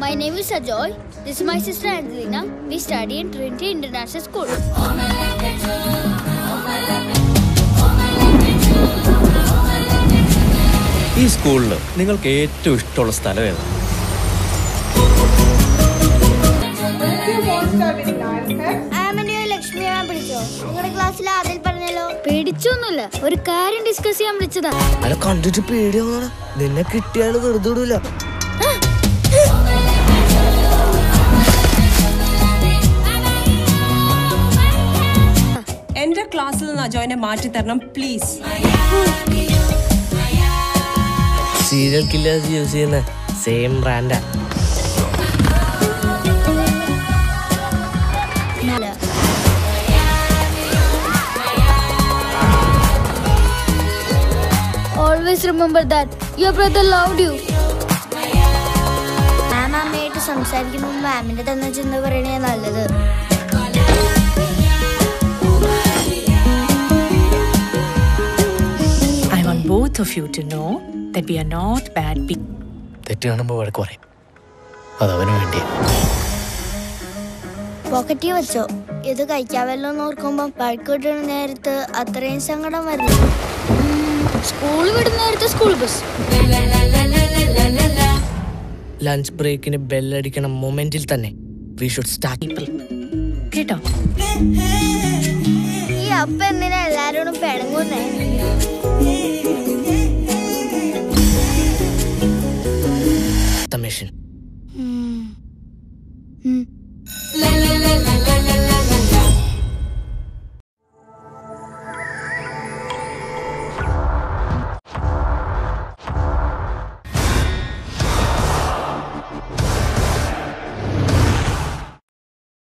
My name is Ajoy. This is my sister Angelina. We study in Trinity International School. ഈ സ്കൂളിൽ നിങ്ങൾക്ക് ഏറ്റവും ഇഷ്ടമുള്ള സ്ഥലം ഏതാ ലക്ഷ്മി മാം പിടിച്ചോ നിങ്ങളുടെ ക്ലാസ്സിൽ ആദ്യം പറഞ്ഞല്ലോ പേടിച്ചൊന്നുമില്ല ഒരു കാര്യം ഡിസ്കസ് ചെയ്യാൻ വിളിച്ചതാ അല്ല കണ്ടിട്ട് പേടിയാവുന്നടാ നിന്നെ കിട്ടിയാല് വെറുതെ വിടൂല എന്റെ ക്ലാസ്സിൽ നിന്ന് അജോയിനെ മാറ്റി തരണം പ്ലീസ് സീരിയൽ കില്ലേഴ്സ് യൂസ് ചെയ്യുന്ന സെയിം ബ്രാൻഡാ Always remember that your brother loved you. Ma'am അമ്മയായിട്ട് സംസാരിക്കുമ്പോൾ മാമിന്റെ തന്നെ ചെന്ന് പറയണേ നല്ലത് I want both of you to know that we are not bad people. തെറ്റ് കാണുമ്പോൾ വഴക്ക് പറയും അതവന് വേണ്ടിയാ പോക്കറ്റിൽ വെച്ചോ ഇത് കഴിക്കാവല്ലോ എന്ന് ഓർക്കുമ്പോ പഴക്ക് വിടുന്ന നേരത്ത് അത്രയും സങ്കടം വരില്ല സ്കൂൾ വിടുന്ന നേരത്ത് സ്കൂൾ ബസ് ലഞ്ച് ബ്രേക്കിന് ബെല്ലടിക്കണ മൊമെന്റിൽ തന്നെ വി ഷുഡ് സ്റ്റാർട്ട് കേട്ടോ ഈ അപ്പ എന്തിനാ എല്ലാരോടും പിണങ്ങുന്നേ മിഷൻ ഉം. ഉം.